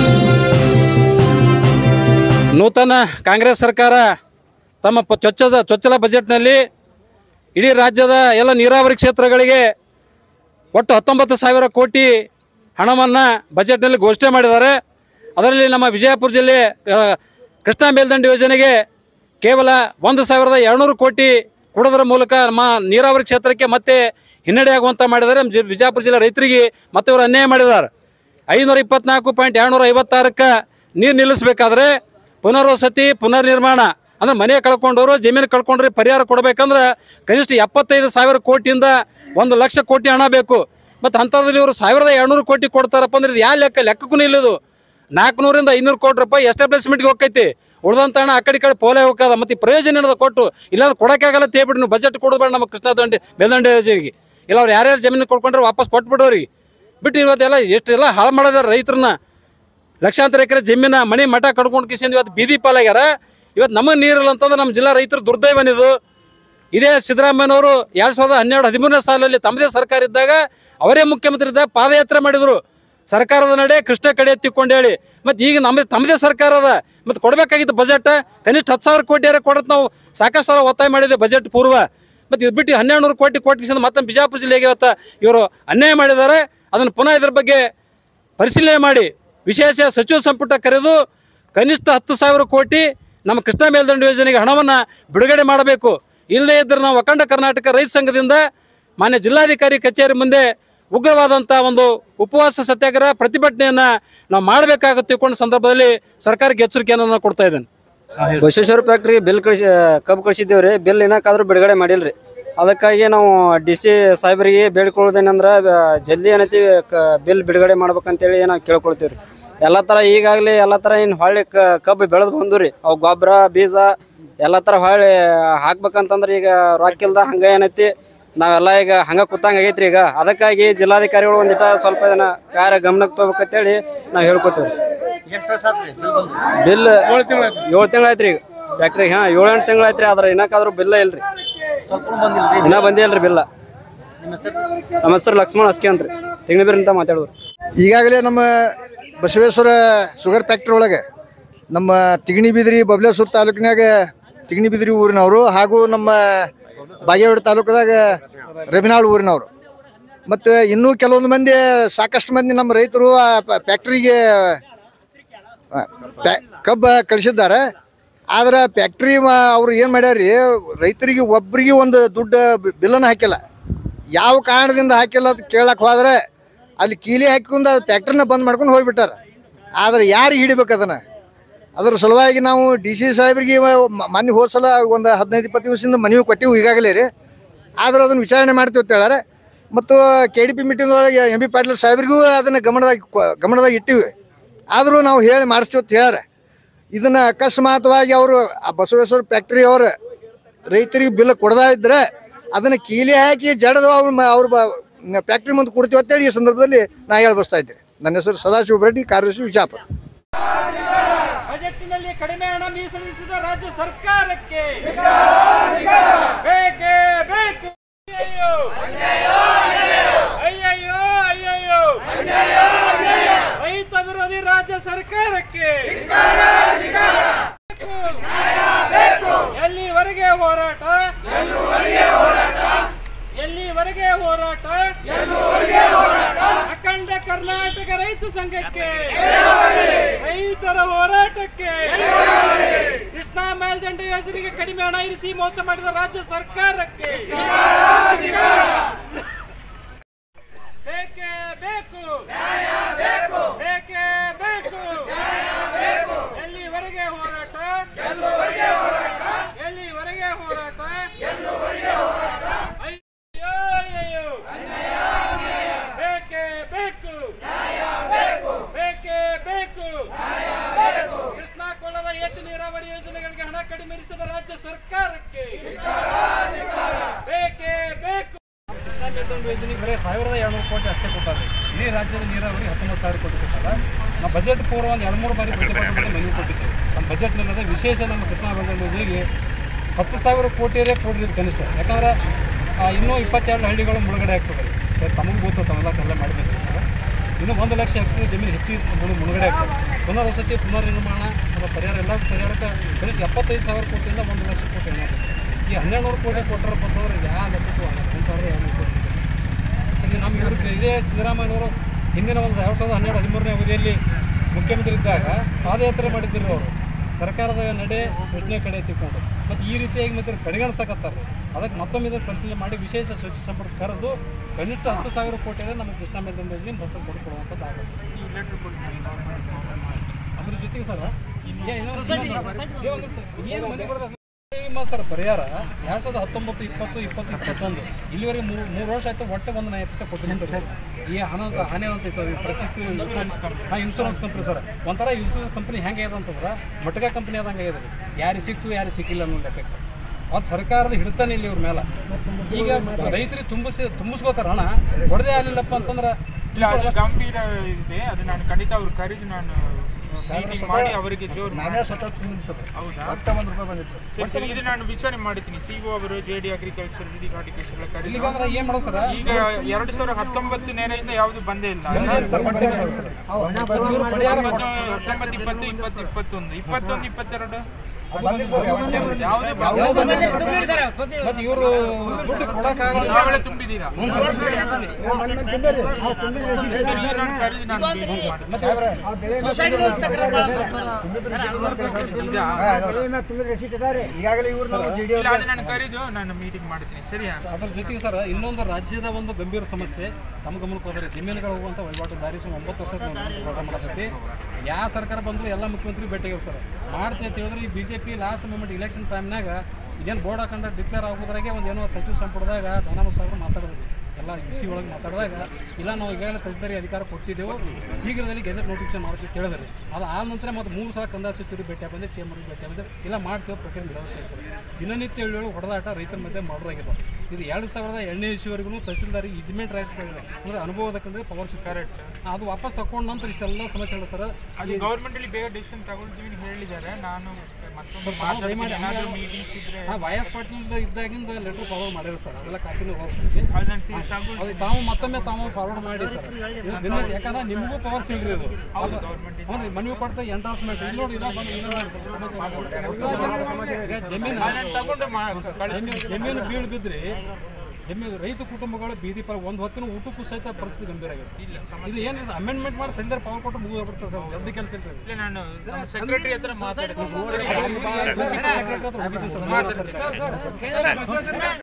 ನೂತನ ಕಾಂಗ್ರೆಸ್ ಸರ್ಕಾರ ತಮ್ಮ ಪ ಚೊಚ್ಚದ ಚೊಚ್ಚಲ ಬಜೆಟ್ನಲ್ಲಿ ಇಡೀ ರಾಜ್ಯದ ಎಲ್ಲ ನೀರಾವರಿ ಕ್ಷೇತ್ರಗಳಿಗೆ ಒಟ್ಟು ಹತ್ತೊಂಬತ್ತು ಸಾವಿರ ಕೋಟಿ ಹಣವನ್ನು ಬಜೆಟ್ನಲ್ಲಿ ಘೋಷಣೆ ಮಾಡಿದ್ದಾರೆ ಅದರಲ್ಲಿ ನಮ್ಮ ವಿಜಯಪುರ ಜಿಲ್ಲೆ ಆ, ಕೃಷ್ಣಾ ಮೇಲ್ದಂಡೆ ಯೋಜನೆಗೆ ಕೇವಲ ಒಂದು ಸಾವಿರದ ಎರಡುನೂರು ಕೋಟಿ ಕೊಡೋದ್ರ ಮೂಲಕ ನಮ್ಮ ನೀರಾವರಿ ಕ್ಷೇತ್ರಕ್ಕೆ ಮತ್ತೆ ಹಿನ್ನಡೆ ಆಗುವಂಥ ಮಾಡಿದ್ದಾರೆ ನಮ್ಮ ಜಿ ವಿಜಯಪುರ ಜಿಲ್ಲೆ ರೈತರಿಗೆ ಮತ್ತೆ ಇವರು ಅನ್ಯಾಯ ಮಾಡಿದ್ದಾರೆ ಐನೂರ ಇಪ್ಪತ್ನಾಲ್ಕು ಪಾಯಿಂಟ್ ಎರಡುನೂರ ಐವತ್ತಾರಕ್ಕೆ ನೀರು ನಿಲ್ಲಿಸಬೇಕಾದ್ರೆ ಪುನರ್ವಸತಿ ಪುನರ್ನಿರ್ಮಾಣ ಅಂದ್ರೆ ಮನೆ ಕಳ್ಕೊಂಡವರು ಜಮೀನು ಕಳ್ಕೊಂಡ್ರೆ ಪರಿಹಾರ ಕೊಡಬೇಕಂದ್ರೆ ಕನಿಷ್ಠ ಎಪ್ಪತ್ತೈದು ಸಾವಿರ ಕೋಟಿಯಿಂದ ಒಂದು ಲಕ್ಷ ಕೋಟಿ ಹಣ ಬೇಕು ಮತ್ತು ಅಂಥದ್ರಲ್ಲಿ ಇವರು ಸಾವಿರದ ಎರಡುನೂರು ಕೋಟಿ ಕೊಡ್ತಾರಪ್ಪ ಅಂದ್ರೆ ಇದು ಯಾವ ಲೆಕ್ಕ ಲೆಕ್ಕಕ್ಕೂ ನಿಲ್ಲದು ನಾಲ್ಕುನೂರಿಂದ ಐನೂರು ಕೋಟಿ ರೂಪಾಯಿ ಎಸ್ಟಾಬ್ಲಿಷ್ಮೆಂಟ್ಗೆ ಹೋಗ್ತೈತಿ ಉಳ್ದಂತ ಹಣ ಆ ಕಡೆ ಈ ಕಡೆ ಪೋಲೆ ಹೋಗ್ತದ ಮತ್ತು ಈ ಪ್ರಯೋಜನ ಏನದ ಕೊಟ್ಟು ಇಲ್ಲಾಂದ್ರೆ ಕೊಡೋಕ್ಕಾಗಲ್ಲ ತೇಬಿಟ್ಟು ನೀವು ಬಜೆಟ್ ಕೊಡಬೇಡ ನಮ್ಮ ಕೃಷ್ಣ ದಂಡೆ ಮೇಲ್ದಂಡೆ ಯೋಜನೆಗೆ ಇಲ್ಲ ಅವ್ರು ಯಾರ್ಯಾರು ಜಮೀನು ಕೊಡ್ಕೊಂಡ್ರೆ ವಾಪಸ್ ಕೊಟ್ಬಿಡೋರಿಗೆ ಬಿಟ್ಟು ಇವತ್ತೆಲ್ಲ ಎಷ್ಟೆಲ್ಲ ಹಾಳು ಮಾಡೋದಾರ ರೈತರನ್ನ ಲಕ್ಷಾಂತರ ಎಕರೆ ಜಮೀನ ಮನೆ ಮಠ ಕಡ್ಕೊಂಡು ಕಿಸಿಂದ ಇವತ್ತು ಬೀದಿ ಪಾಲಾಗ್ಯಾರ ಇವತ್ತು ನಮಗೆ ನೀರಿಲ್ಲ ಅಂತಂದ್ರೆ ನಮ್ಮ ಜಿಲ್ಲಾ ರೈತರು ದುರ್ದೈವನಿದು ಇದೇ ಸಿದ್ದರಾಮಯ್ಯನವರು ಎರಡು ಸಾವಿರದ ಹನ್ನೆರಡು ಹದಿಮೂರನೇ ಸಾಲಲ್ಲಿ ತಮ್ಮದೇ ಸರ್ಕಾರ ಇದ್ದಾಗ ಅವರೇ ಮುಖ್ಯಮಂತ್ರಿ ಇದ್ದಾಗ ಪಾದಯಾತ್ರೆ ಮಾಡಿದರು ಸರ್ಕಾರದ ನಡೆ ಕೃಷ್ಣ ಕಡೆ ಎತ್ತಿಕೊಂಡು ಹೇಳಿ ಮತ್ತು ಈಗ ನಮ್ಮದೇ ತಮ್ಮದೇ ಸರ್ಕಾರ ಅದ ಮತ್ತು ಕೊಡಬೇಕಾಗಿತ್ತು ಬಜೆಟ್ ಕನಿಷ್ಠ ಹತ್ತು ಸಾವಿರ ಕೋಟಿ ಕೊಡೋದು ನಾವು ಸಾಕಷ್ಟು ಸಲ ಒತ್ತಾಯ ಮಾಡಿದ್ದೆ ಬಜೆಟ್ ಪೂರ್ವ ಮತ್ತು ಇದು ಬಿಟ್ಟು ಹನ್ನೆರಡು ನೂರು ಕೋಟಿ ಕೊಟ್ಟಿಸಿದ ಮತ್ತೆ ಬಿಜಾಪುರ ಜಿಲ್ಲೆಗೆ ಇವತ್ತು ಇವರು ಅನ್ಯಾಯ ಮಾಡಿದ್ದಾರೆ ಅದನ್ನು ಪುನಃ ಇದ್ರ ಬಗ್ಗೆ ಪರಿಶೀಲನೆ ಮಾಡಿ ವಿಶೇಷ ಸಚಿವ ಸಂಪುಟ ಕರೆದು ಕನಿಷ್ಠ ಹತ್ತು ಸಾವಿರ ಕೋಟಿ ನಮ್ಮ ಕೃಷ್ಣ ಮೇಲ್ದಂಡ ಯೋಜನೆಗೆ ಹಣವನ್ನು ಬಿಡುಗಡೆ ಮಾಡಬೇಕು ಇಲ್ಲದೇ ಇದ್ದರೆ ನಾವು ಅಖಂಡ ಕರ್ನಾಟಕ ರೈತ ಸಂಘದಿಂದ ಮಾನ್ಯ ಜಿಲ್ಲಾಧಿಕಾರಿ ಕಚೇರಿ ಮುಂದೆ ಉಗ್ರವಾದಂಥ ಒಂದು ಉಪವಾಸ ಸತ್ಯಾಗ್ರಹ ಪ್ರತಿಭಟನೆಯನ್ನು ನಾವು ಮಾಡಬೇಕಾಗುತ್ತೆ ತಿಳ್ಕೊಂಡ ಸಂದರ್ಭದಲ್ಲಿ ಸರ್ಕಾರಕ್ಕೆ ಎಚ್ಚರಿಕೆಯನ್ನು ನಾನು ಕೊಡ್ತಾ ಇದ್ದೇನೆ ಬಸವೇಶ್ವರ ಫ್ಯಾಕ್ಟ್ರಿ ಬಿಲ್ ಕಳಿಸಿ ಕಬ್ಬು ಕಳಿಸಿದ್ದೇವೆ ರೀ ಬಿಲ್ ಏನಕ್ಕಾದ್ರೂ ಬಿಡುಗಡೆ ಮಾಡಿಲ್ರಿ ಅದಕ್ಕಾಗಿ ನಾವು ಡಿ ಸಿ ಸಾಹೇಬರಿಗೆ ಬೇಡ್ಕೊಳ್ಳೋದೇನಂದ್ರೆ ಜಲ್ದಿ ಏನೈತಿ ಕ ಬಿಲ್ ಬಿಡುಗಡೆ ಮಾಡ್ಬೇಕಂತೇಳಿ ನಾವು ಕೇಳ್ಕೊಳ್ತೀವಿ ರೀ ಎಲ್ಲ ಥರ ಈಗಾಗಲೇ ಎಲ್ಲ ಥರ ಏನು ಹೊಳ್ಳಿ ಕ ಕಬ್ಬು ಬೆಳೆದು ಬಂದು ರೀ ಅವು ಗೊಬ್ಬರ ಬೀಜ ಎಲ್ಲ ಥರ ಹೊಳ್ಳಿ ಹಾಕ್ಬೇಕಂತಂದ್ರೆ ಈಗ ರೊಕ್ಕ ಇಲ್ದ ಹಂಗೆ ಏನೈತಿ ನಾವೆಲ್ಲ ಈಗ ಹಂಗೆ ಕೂತಂಗೆ ಆಗೈತ್ರಿ ಈಗ ಅದಕ್ಕಾಗಿ ಜಿಲ್ಲಾಧಿಕಾರಿಗಳು ಒಂದಿಟ ಸ್ವಲ್ಪ ಇದನ್ನ ಕಾರ್ಯ ಗಮನಕ್ಕೆ ತಗೋಬೇಕಂತೇಳಿ ನಾವು ಹೇಳ್ಕೊತೀವಿ ಬಿಲ್ ಏಳು ತಿಂಗಳು ಆಯ್ತ್ರಿ ಈಗ ಫ್ಯಾಕ್ಟ್ರಿ ಹಾಂ ಏಳು ಎಂಟು ತಿಂಗಳು ಆಯ್ತ್ರಿ ಆದ್ರೆ ಇನ್ನಕ್ಕಾದ್ರೂ ಬಿಲ್ಲ ಇಲ್ರಿ ಇನ್ನ ಬಂದಿಲ್ರಿ ಬಿಲ್ಲ ನಮ್ಮ ಹೆಸರು ಲಕ್ಷ್ಮಣ ಅಸ್ಕೆ ಅಂತ್ರಿ ತಿಂಗ್ಳಿಬರಿಂದ ಮಾತಾಡೋದು ಈಗಾಗಲೇ ನಮ್ಮ ಬಸವೇಶ್ವರ ಶುಗರ್ ಫ್ಯಾಕ್ಟ್ರಿ ಒಳಗೆ ನಮ್ಮ ತಿಗಣಿ ಬಿದಿರಿ ಬಬಲೇಶ್ವರ ತಾಲೂಕಿನಾಗ ತಿಗಣಿ ಬಿದಿರಿ ಊರಿನವರು ಹಾಗೂ ನಮ್ಮ ಬಾಗೇವಾಡಿ ತಾಲೂಕದಾಗ ರಬಿನಾಳ್ ಊರಿನವರು ಮತ್ತು ಇನ್ನೂ ಕೆಲವೊಂದು ಮಂದಿ ಸಾಕಷ್ಟು ಮಂದಿ ನಮ್ಮ ರೈತರು ಆ ಪ- ಫ್ಯಾಕ್ಟ್ರಿಗೆ ಆ, ಪ್ಯಾ- ಕಬ್ಬ ಕಳಿಸಿದ್ದಾರೆ ಆದ್ರೆ ಫ್ಯಾಕ್ಟ್ರಿ ಅವ್ರು ಏನು ಮಾಡ್ಯಾರ್ರಿ ರೈತರಿಗೆ ಒಬ್ಬರಿಗೆ ಒಂದು ದುಡ್ಡು ಬಿಲ್ಲನ್ನು ಹಾಕಿಲ್ಲ ಯಾವ ಕಾರಣದಿಂದ ಹಾಕಿಲ್ಲ ಅಂತ ಕೇಳಕ್ಕೆ ಹೋದ್ರೆ ಅಲ್ಲಿ ಕೀಲಿ ಹಾಕಿಕೊಂಡು ಅದು ಫ್ಯಾಕ್ಟ್ರಿನ ಬಂದ್ ಮಾಡ್ಕೊಂಡು ಹೋಗ್ಬಿಟ್ಟಾರ ಆದ್ರೆ ಯಾರಿಗೆ ಹಿಡಿಬೇಕು ಅದನ್ನು ಅದ್ರ ಸಲುವಾಗಿ ನಾವು ಡಿ ಸಿ ಸಾಹೇಬ್ರಿಗೆ ಮೊನ್ನೆ ಹೋದ ಸಲ ಒಂದು ಹದಿನೈದು ಇಪ್ಪತ್ತು ದಿವಸದಿಂದ ಮನವಿ ಕೊಟ್ಟಿವು ಈಗಾಗಲೇ ರೀ ಆದ್ರೆ ಅದನ್ನು ವಿಚಾರಣೆ ಮಾಡ್ತೀವಿ ಅಂತ ಹೇಳ್ಯಾರ ಮತ್ತು ಕೆ ಡಿ ಪಿ ಮೀಟಿಂಗ್ ಒಳಗೆ ಎಂ ಬಿ ಪಾಟೀಲ್ ಸಾಹೇಬ್ರಿಗೂ ಅದನ್ನು ಗಮನದಾಗ ಕೊ- ಗಮನದಾಗ ಇಟ್ಟಿವಿ ಆದರೂ ನಾವು ಹೇಳಿ ಮಾಡಿಸ್ತೀವಿ ಅಂತ ಹೇಳ್ಯಾರ ಇದನ್ನು ಅಕಸ್ಮಾತ್ವಾಗಿ ಅವರು ಆ ಬಸವೇಶ್ವರ ಫ್ಯಾಕ್ಟ್ರಿ ಅವರು ರೈತರಿಗೆ ಬಿಲ್ ಕೊಡದಾ ಇದ್ರೆ ಅದನ್ನು ಕೀಲಿ ಹಾಕಿ ಜಡದು ಅವ್ರು ಮ- ಅವ್ರ ಬ ಫ್ಯಾಕ್ಟ್ರಿ ಮುಂದೆ ಕೊಡ್ತೀವಿ ಅಂತೇಳಿ ಈ ಸಂದರ್ಭದಲ್ಲಿ ನಾ ಹೇಳಿ ಬರ್ತಾ ಇದ್ದೆ ನನ್ನ ಹೆಸರು ಸದಾಶಿವ ರೆಡ್ಡಿ ಕಾರ್ಯದರ್ಶಿ ವಿಜಾಪುರ ಬಜೆಟ್ನಲ್ಲಿ ಕಡಿಮೆ ಹಣ ಮೀಸಲಿಸಿದ ರಾಜ್ಯ ಸರ್ಕಾರಕ್ಕೆ ಬೇಕೇ ಬೇಕು ಅಯ್ಯಯ್ಯೋ ಅಯ್ಯಯ್ಯೋ ಅಯ್ಯಯ್ಯೋ ರೈತ ವಿರೋಧಿ ರಾಜ್ಯ ಸರ್ಕಾರಕ್ಕೆ ಎಲ್ಲಿವರೆಗೆ ಹೋರಾಟ ಎಲ್ಲಿವರೆಗೆ ಹೋರಾಟ ಅಖಂಡ ಕರ್ನಾಟಕ ರೈತ ಸಂಘಕ್ಕೆ ರೈತರ ಹೋರಾಟಕ್ಕೆ ಕೃಷ್ಣಾ ಮೇಲ್ದಂಡೆ ಯೋಜನೆಗೆ ಕಡಿಮೆ ಹಣ ಇರಿಸಿ ಮೋಸ ಮಾಡಿದ ರಾಜ್ಯ ಸರ್ಕಾರಕ್ಕೆ ಬೇಕೇ ಬೇಕು ಬೇಕೇ ಬೇಕು ಎಲ್ಲಿವರೆಗೆ ಹೋರಾಟ ಎಲ್ಲಿವರೆಗೆ ಹೋರಾಟ ಅಯ್ಯೋ ಅಯ್ಯಯ್ಯೋ. ಬೇಕೇ ಬೇಕು ಬೇಕೇ ಬೇಕು ಕೃಷ್ಣಾ ಕೊಳ್ಳದ ಏತ ನೀರಾವರಿ ಯೋಜನೆಗಳಿಗೆ ಹಣ ಕಡಿಮೆರಿಸಿದ ರಾಜ್ಯ ಸರ್ಕಾರಕ್ಕೆ ಬೇಕೇ ಬೇಕು ಕೃಷ್ಣಾ ಮೇಲ್ದಂಡೆ ಯೋಜನೆಗೆ ಬರೀ ಸಾವಿರದ ಎರಡ್ನೂರು ಕೋಟಿ ಅಷ್ಟೇ ಕೊಟ್ಟಾರೆ ಇಡೀ ರಾಜ್ಯದ ನೀರಾವರಿ ಹತ್ತೊಂಬತ್ತು ಸಾವಿರ ಕೋಟಿ ಕೊಟ್ಟಾರ ನಾವು ಬಜೆಟ್ ಪೂರ್ವ ಒಂದು ಎರಡು ಮೂರು ಬಾರಿ ಪ್ರತಿಭಟನೆ ಮಾಡಿ ಮನವಿ ಕೊಟ್ಟಿದ್ದೇವೆ ನಮ್ಮ ಬಜೆಟ್ನಲ್ಲದೆ ವಿಶೇಷ ನಮ್ಮ ಕೃಷ್ಣಾ ಮೇಲ್ದಂಡೆ ಯೋಜನೆಗೆ ಹತ್ತು ಸಾವಿರ ಕೋಟಿಯರೇ ಕೊಡ್ರಿ ಇದು ಕನಿಷ್ಠ ಯಾಕಂದ್ರೆ ಆ, ಇನ್ನೂ ಇಪ್ಪತ್ತೆರಡು ಹಳ್ಳಿಗಳು ಮುಳುಗಡೆ ಆಗ್ತದೆ ತಮಗೆ ಗೊತ್ತು ತಾವೆಲ್ಲ ಎಲ್ಲ ಮಾಡಬೇಕು ಸರ್ ಇನ್ನು ಒಂದು ಲಕ್ಷ ಹೆಕ್ಟೇರ್ ಜಮೀನು ಹೆಚ್ಚಿಗೆ ಮುಳು- ಮುಳುಗಡೆ ಆಗ್ತದೆ ಪುನರ್ವಸತಿ ಪುನರ್ನಿರ್ಮಾಣ ಮತ್ತು ಪರಿಹಾರ ಎಲ್ಲ ಪರಿಹಾರಕ್ಕೆ ಕನಿಷ್ಠ ಎಪ್ಪತ್ತೈದು ಸಾವಿರ ಕೋಟಿಯಿಂದ ಒಂದು ಲಕ್ಷ ಕೋಟಿ ಹಣ ಬೇಕು. ಈ ಹನ್ನೆರಡು ನೂರು ಕೋಟಿ ಕೊಟ್ಟರಪ್ಪ ಅಂತಂದ್ರೆ ಯಾವ ಲೆಕ್ಕಕ್ಕೂ ಆಗಲ್ಲ ಒಂದು ಸಾವಿರದ ಎರಡು ಕೋಟಿ ಇದೆ. ಇಲ್ಲಿ ನಮ್ಮ ಇವ್ರಿಗೆ ಇದೇ ಸಿದ್ದರಾಮಯ್ಯನವರು ಹಿಂದಿನ ಒಂದು ಎರಡು ಸಾವಿರದ ಹನ್ನೆರಡು ಹದಿಮೂರನೇ ಅವಧಿಯಲ್ಲಿ ಮುಖ್ಯಮಂತ್ರಿ ಇದ್ದಾಗ ಪಾದಯಾತ್ರೆ ಮಾಡಿದ್ದರು ಅವರು ಸರ್ಕಾರದ ನಡೆ ಪ್ರಶ್ನೆ ಕಡೆ ತಿಳ್ಕೊಂಡು ಮತ್ತು ಈ ರೀತಿಯಾಗಿ ಮತ್ತೆ ಕಡೆಗಣಿಸಕತ್ತಾರೆ ಅದಕ್ಕೆ ಮತ್ತೊಮ್ಮೆ ಇದನ್ನು ಪರಿಶೀಲನೆ ಮಾಡಿ ವಿಶೇಷ ಸಚಿವ ಸಂಪರ್ಕ ಕರೆದು ಕನಿಷ್ಠ ಹತ್ತು ಸಾವಿರ ಕೋಟಿಯಲ್ಲಿ ನಮ್ಮ ಕೃಷ್ಣ ಮೇಲ್ದಂಡೇಶಿ ಭತ್ತ ಕೊಡ್ಕೊಡುವಂಥದ್ದು ಆಗುತ್ತೆ ಅದ್ರ ಜೊತೆಗೆ ಸರ್ ಏನು ಮನೆ ಬರೋದು ನಿಮ್ಮ ಸರ್ ಪರಿಹಾರ ಎರಡು ಸಾವಿರದ ಹತ್ತೊಂಬತ್ತು ಇಪ್ಪತ್ತು ಇಪ್ಪತ್ತು ಇಪ್ಪತ್ತೊಂದು ಇಲ್ಲಿವರೆಗೆ ಮೂರು ಮೂರು ವರ್ಷ ಆಯ್ತು ಒಟ್ಟೆ ಒಂದು ನಾ ಎಪಿಸೋಡ್ ಕೊಟ್ಟಿದ್ದೀನಿ ಸರ್ ಈ ಹಣ ಹಾನಿ ಅಂತ ಇರ್ತದೆ ಪ್ರತಿ ಇನ್ಶೂರೆನ್ಸ್ ಹಾಂ ಇನ್ಶೂರೆನ್ಸ್ ಕಂಪ್ನಿ ಸರ್ ಒಂಥರ ಇನ್ಶೂರೆನ್ಸ್ ಕಂಪ್ನಿ ಹೆಂಗೆ ಇದೆ ಅಂತಂದ್ರೆ ಮಟ್ಕ ಕಂಪ್ನಿ ಆದಂಗೆ ಇದೆ ಯಾರಿಗೆ ಸಿಕ್ತು ಯಾರಿಗೆ ಸಿಕ್ಕಿಲ್ಲ ಅನ್ನೋ ಲೆಕ್ಕಕ್ಕೆ ಅದು ಸರ್ಕಾರದ ಹಿಡ್ತಾನೆ ಇಲ್ಲಿ ಇವ್ರ ಮೇಲೆ ಈಗ ರೈತರಿಗೆ ತುಂಬಿಸಿ ತುಂಬಿಸ್ಕೋತಾರ ಹಣ ಹೊಡೆದೇ ಆಗಲಿಲ್ಲಪ್ಪ ಅಂತಂದ್ರೆ ಇಲ್ಲ ಅದು ಗಂಭೀರ ಇದೆ ಅದು ನಾನು ಖಂಡಿತ ಅವ್ರು ಕರೆದು ನಾನು meeting ಮಾಡಿ ಅವರಿಗೆ ಜೋರು ನಾನೇ ಸ್ವತಃ ತುಂಬಿದ್ದು ಸರ್ ಹೌದಾ ಒಟ್ಟ ಒಂದು ರೂಪಾಯಿ ಬಂದಿತ್ತು ಸರ್ ಸರಿ ಸರಿ ಇದು ನಾನು ವಿಚಾರಣೆ ಮಾಡ್ತೀನಿ ಸಿ ಅವರು J D agriculture D horticulture ಎಲ್ಲ ಕರೀಲಿ ಇಲ್ಲಿಗೆ ಅಂದ್ರೆ ಏನು ಮಾಡೋದು ಸರ್ ಈಗ ಎರಡು ಸಾವಿರದ ಹತ್ತೊಂಬತ್ತು ನೇರೆಯಿಂದ ಯಾವುದು ಬಂದೇ ಇಲ್ಲ ಸರ್ ಕೊಡ್ತೇನೆ ಸರ್ ಇವ್ರು ಪರಿಹಾರ ಮತ್ತು ಹತ್ತೊಂಬತ್ತು ಇಪ್ಪತ್ತು ಇಪ್ಪತ್ತು ಇಪ್ಪತ್ತೊಂದು ಇಪ್ಪತ್ತೊಂದು ಇಪ್ಪತ್ತೆರಡು ಮತ್ತೆ ಇವರು ದುಡ್ಡು ಕೊಡೋಕ್ಕಾಗಲ್ಲ ಯಾವೆಲ್ಲ ತುಂಬಿದ್ದೀರಾ ಸರಿ, ಇದು ನಾನು ಕರೆದು ನಾನು meeting ಮಾಡ್ತೀನಿ. ಇದಾ? ಈಗಾಗಲೇ ಇವ್ರು ನಾವು ಜೆ ಡಿ ಇಲ್ಲ ಅದು ನಾನು ಕರೆದು ನಾನು ಮೀಟಿಂಗ್ ಮಾಡ್ತೀನಿ ಸರಿಯಾ ಅದ್ರ ಜೊತೆಗೆ ಸರ್ ಇನ್ನೊಂದು ರಾಜ್ಯದ ಒಂದು ಗಂಭೀರ ಸಮಸ್ಯೆ ತಮ್ಮ ಗಮನಕ್ಕೆ ಹೋದರೆ ಜಮೀನುಗಳು ಹೋಗುವಂಥ ವಹಿವಾಟು ದಾರಿ ಸುಮಾರು ಒಂಬತ್ತು ವರ್ಷದ ಹೋರಾಟ ಮಾಡತೈತಿ ಯಾವ ಸರ್ಕಾರ ಬಂದರೂ ಎಲ್ಲ ಮುಖ್ಯಮಂತ್ರಿ ಭೇಟಿಯಾಗ್ಯಾವ ಸರ್ ಮಾಡ್ತೀನಿ ಅಂತ ಹೇಳಿದ್ರೆ ಈ B J P last moment election ಟೈಮ್ನಾಗ ಏನು ಬೋರ್ಡ್ ಹಾಕೊಂಡ ಡಿಕ್ಲೇರ್ ಆಗೋದ್ರಾಗೆ ಒಂದು ಏನೋ ಸಚಿವ ಸಂಪುಟದಾಗ ದಾನವ ಸಾಹೇಬ್ರು ಮಾತಾಡಿದ್ರಿ ಎಲ್ಲ ಇಸಿ ಒಳಗೆ ಮಾತಾಡಿದಾಗ ಇಲ್ಲ ನಾವು ಈಗಾಗಲೇ ತಜ್ಞರಿಗೆ ಅಧಿಕಾರ ಕೊಟ್ಟಿದ್ದೆವು ಶೀಘ್ರದಲ್ಲಿ ಗೆಜೆಟ್ ನೋಟಿಫಿಕೇಶನ್ ಮಾಡ್ತೀವಿ ಕೇಳಿದ್ರಿ ಅದು ಆದ ನಂತರ ಮತ್ತೆ ಮೂರು ಸಲ ಕಂದಾಯ ಸಚಿವರು ಭೇಟಿ ಬಂದೆ ಸಿ ಎಂ ಅವ್ರಿಗೆ ಭೇಟಿ ಬಂದೆ ಇಲ್ಲ ಮಾಡ್ತೀವಿ ಪ್ರಕ್ರಿಯೆ ನಡೆಸ್ತೀವಿ ಸರ್ ದಿನನಿತ್ಯ ಏಳು ಹೊಡೆದಾಟ ರೈತರ ಮಧ್ಯೆ ಮರ್ಡರ್ ಆಗಿದೆ ಇದು ಎರಡು ಸಾವಿರದ ಎರಡನೇ ಇಸ್ವಿವರೆಗೂ ತಹಸೀಲ್ದಾರಿ ಇಜ್ಮೆಂಟ್ ರೈಟ್ಸ್ಗಳಿವೆ ಅಂದರೆ ಅನುಭವದಕ್ಕಂದ್ರೆ ಪವರ್ ಕರೆಕ್ಟ್ ಅದು ವಾಪಸ್ ತಗೊಂಡ ನಂತರ ಇಷ್ಟೆಲ್ಲ ಸಮಸ್ಯೆಗಳು ಸರ್ ಅದು ಗೌರ್ಮೆಂಟ್ ಅಲ್ಲಿ ಬೇಗ ಡಿಸಿಷನ್ ತಗೊಳ್ತೀವಿ ಅಂತ ಹೇಳಿದ್ದಾರೆ ನಾನು ಮತ್ತೊಂದು ನಾವು ದಯಮಾಡಿ ಏನಾದರೂ ಮೀಟಿಂಗ್ಸ್ ಇದ್ರೆ ಹಾಂ ವೈ ಎಸ್ ಪಾಟೀಲ್ ಇದ್ದಾಗಿಂದ ಲೆಟ್ರ್ ಫಾರ್ವರ್ಡ್ ಮಾಡಿದ್ರು ಸರ್ ಅದೆಲ್ಲ ಕಾಪಿನ ಓದಿಸ್ತೀವಿ ಅದು ನಾನು ತಿ- ತಗೊಳ್ ಅದು ತಾವು ಮತ್ತೊಮ್ಮೆ ತಾವು ಫಾರ್ವರ್ಡ್ ಮಾಡಿ ಸರ್ ಇದು ದಿನ ಯಾಕಂದ್ರೆ ನಿಮಗೂ ಪವರ್ ಸಿಗ್ರಿ ಇದು ಹ್ಞೂ ರೀ ಮನವಿ ಕೊಡ್ತಾ ಎಂಟಾಸ್ಮೆಂಟ್ ಇಲ್ಲಿ ನೋಡಿ ಇಲ್ಲ ಬಂದು ಇಲ್ಲ ನೋಡಿ ಸರ್ ಸಮಸ್ಯೆ ಈಗ ಜಮೀನು ನಾನು ತಗೊಂಡು ಮಾ- ಕಳ್ಸಿ ಜಮೀನು ಜಮೀನು ಬೀಳು ಬಿದ್ರಿ ಜಮೀನು ರೈತ ಕುಟುಂಬಗಳು ಬೀದಿ ಪರ ಒಂದು ಹೊತ್ತಿನ ಊಟಕ್ಕೂ ಸಹಿತ ಪರಿಸ್ಥಿತಿ ಗಂಭೀರ ಆಗಿದೆ ಸರ್ ಇದು ಏನು ಅಮೆಂಡ್ಮೆಂಟ್ ಮಾಡಿ ತಂದ್ರೆ ಪವರ್ ಕೊಟ್ಟು ಮುಗಿದು ಬಿಡ್ತಾರೆ ಸರ್ ಜಲ್ದಿ ಕೆಲಸ ಇಲ್ಲ ಇಲ್ಲ ನಾನು ಸೆಕ್ರೆಟರಿ ಹತ್ರ ಮಾತಾಡ್ತೀನಿ ಸೆಕ್ರೆಟರಿ ಹತ್ರ ಹೋಗಿದ್ದೆ ಸರ್